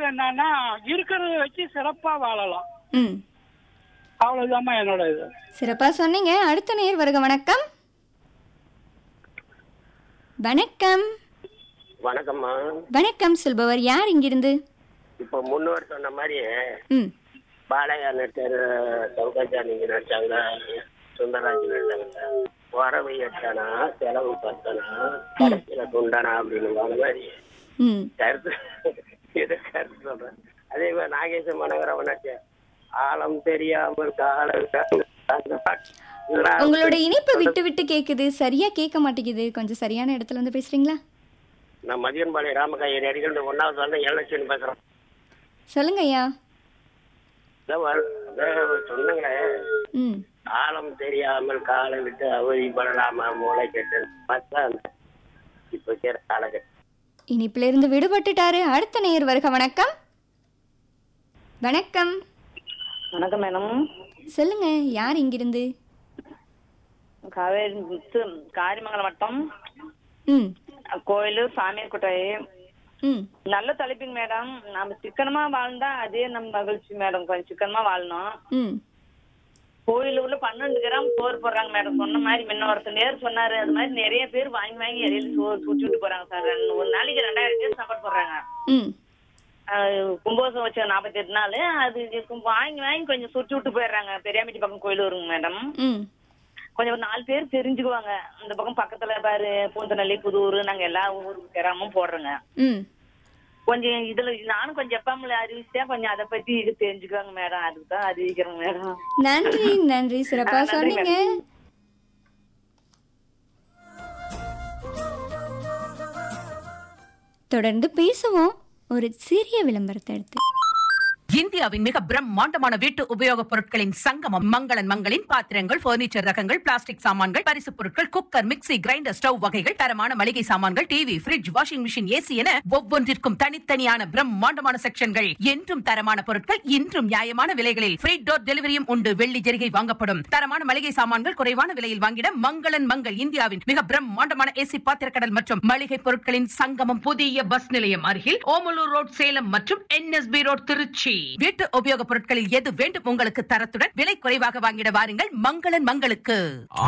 என்னன்னா இருக்கிறத வச்சு சிறப்பா வாழலாம் ம் அவ்வளவுதாம்மா என்னோட இது சிறப்பா சொன்னீங்க அடுத்த நேர் வருக வணக்கம் வணக்கம் வணக்கம்மா வணக்கம் சொல்பவர் யார் இங்கிருந்து இப்போ முன்னோர் சொன்ன மாதிரி ம் பாலையா நடிச்சாரு சௌகர்யா நீங்க நடிச்சாங்க சுந்தரராஜ் நடிச்சாங்க வரவு எட்டனா செலவு பத்தனா கடைசியில துண்டனா அப்படின்னு அந்த மாதிரி ம் கருத்து இது கருத்து சொல்றேன் அதே மாதிரி நாகேஷ் மனோகரவன் நடிச்ச ஆழம் தெரியாமல் காலம் அந்த பாட்டு இதெல்லாம் உங்களோட இணைப்பு விட்டு விட்டு கேக்குது சரியா கேட்க மாட்டேங்குது கொஞ்சம் சரியான இடத்துல வந்து பேசுறீங்களா நான் மதியன்பாளையம் ராமகாய் நடிகர் ஒன்னாவது வந்து எலெக்ஷன் பேசுறேன் சொல்லுங்க ஐயா இதான் வர- அதான் சொன்னங்களே ம் காலம் தெரியாமல் காலை விட்டு அவதிப்படலாமா மூளை கெட்டது பார்த்தா இப்ப இருக்கிற காலகட்டம் இனிப்புல இருந்து விடுபட்டுட்டாரு அடுத்த நேர் வருக வணக்கம் வணக்கம் வணக்கம் மேடம் சொல்லுங்க யார் இங்கிருந்து காவேரி இது காரிமங்கலம் வட்டம் ம் கோயில் சாமியார்கோட்டை ம் நல்ல தலைப்புங்க மேடம் நம்ம சிக்கனமா வாழ்ந்தா அதே நம்ம மகிழ்ச்சி மேடம் கொஞ்சம் சிக்கனமா வாழணும் ம் கோயில உள்ள பன்னெண்டு கிராம் சோறு போடுறாங்க மேடம் சொன்ன மாதிரி முன்ன ஒருத்தர் நேர் சொன்னாரு அது மாதிரி நிறைய பேர் வாங்கி வாங்கி இடையில சோறு சுட்டி விட்டு போறாங்க சார் ரெண்டு- ஒரு நாளைக்கு ரெண்டாயிரம் பேர் சாப்பாடு போடுறாங்க ம் ஆஹ் கும்போசம் வச்ச நாற்பத்தி எட்டு நாள் அது கு- வாங்கி வாங்கி கொஞ்சம் சுட்டி விட்டு போயிடுறாங்க பெரியாமிட்டி பக்கம் கோயில் வருங்க மேடம் ம் கொஞ்சம் ஒரு நாலு பேர் தெரிஞ்சுக்குவாங்க இந்த பக்கம் பக்கத்துல பாரு பூந்தநல்லி புதூர் நாங்க எல்லா ஊருக்கு கிராமமும் போடுறோங்க ம் கொஞ்சம் இதுல நானும் கொஞ்சம் எப்பாமல அறிவிச்சேன் கொஞ்சம் அதை பத்தி இது தெரிஞ்சுக்குவாங்க மேடம் அதுக்கு தான் அறிவிக்கிறேங்க மேடம் நன்றி நன்றி சிறப்பா ஆ, நன்றி, சொன்னீங்க தொடர்ந்து பேசுவோம் ஒரு சிறிய விளம்பரத்தை எடுத்து இந்தியாவின் மிக பிரம்மாண்டமான வீட்டு உபயோகப் பொருட்களின் சங்கமம் மங்களன் மங்களின் பாத்திரங்கள் பர்னிச்சர் ரகங்கள் பிளாஸ்டிக் சாமான்கள் பரிசுப் பொருட்கள் குக்கர் மிக்ஸி கிரைண்டர் ஸ்டவ் வகைகள் தரமான மளிகை சாமான்கள் TV fridge washing machine AC என ஒவ்வொன்றிற்கும் தனித்தனியான பிரம்மாண்டமான செக்ஷன்கள் என்றும் தரமான பொருட்கள் இன்றும் நியாயமான விலைகளில் ஃப்ரீ டோர் டெலிவரியும் உண்டு வெள்ளி ஜெரிகை வாங்கப்படும் தரமான மளிகை சாமான்கள் குறைவான விலையில் வாங்கிட மங்களன் மங்கள் இந்தியாவின் மிக பிரம்மாண்டமான ஏசி பாத்திரக்கடல் மற்றும் மளிகை பொருட்களின் சங்கமம் புதிய பஸ் நிலையம் அருகில் ஓமலூர் ரோட் சேலம் மற்றும் என்எஸ்பி ரோட் திருச்சி வீட்டு உபயோகப் பொருட்களில் எது வேண்டும் உங்களுக்கு தரத்துடன் விலை குறைவாக வாங்கிட வாருங்கள் மங்களன் மங்களுக்கு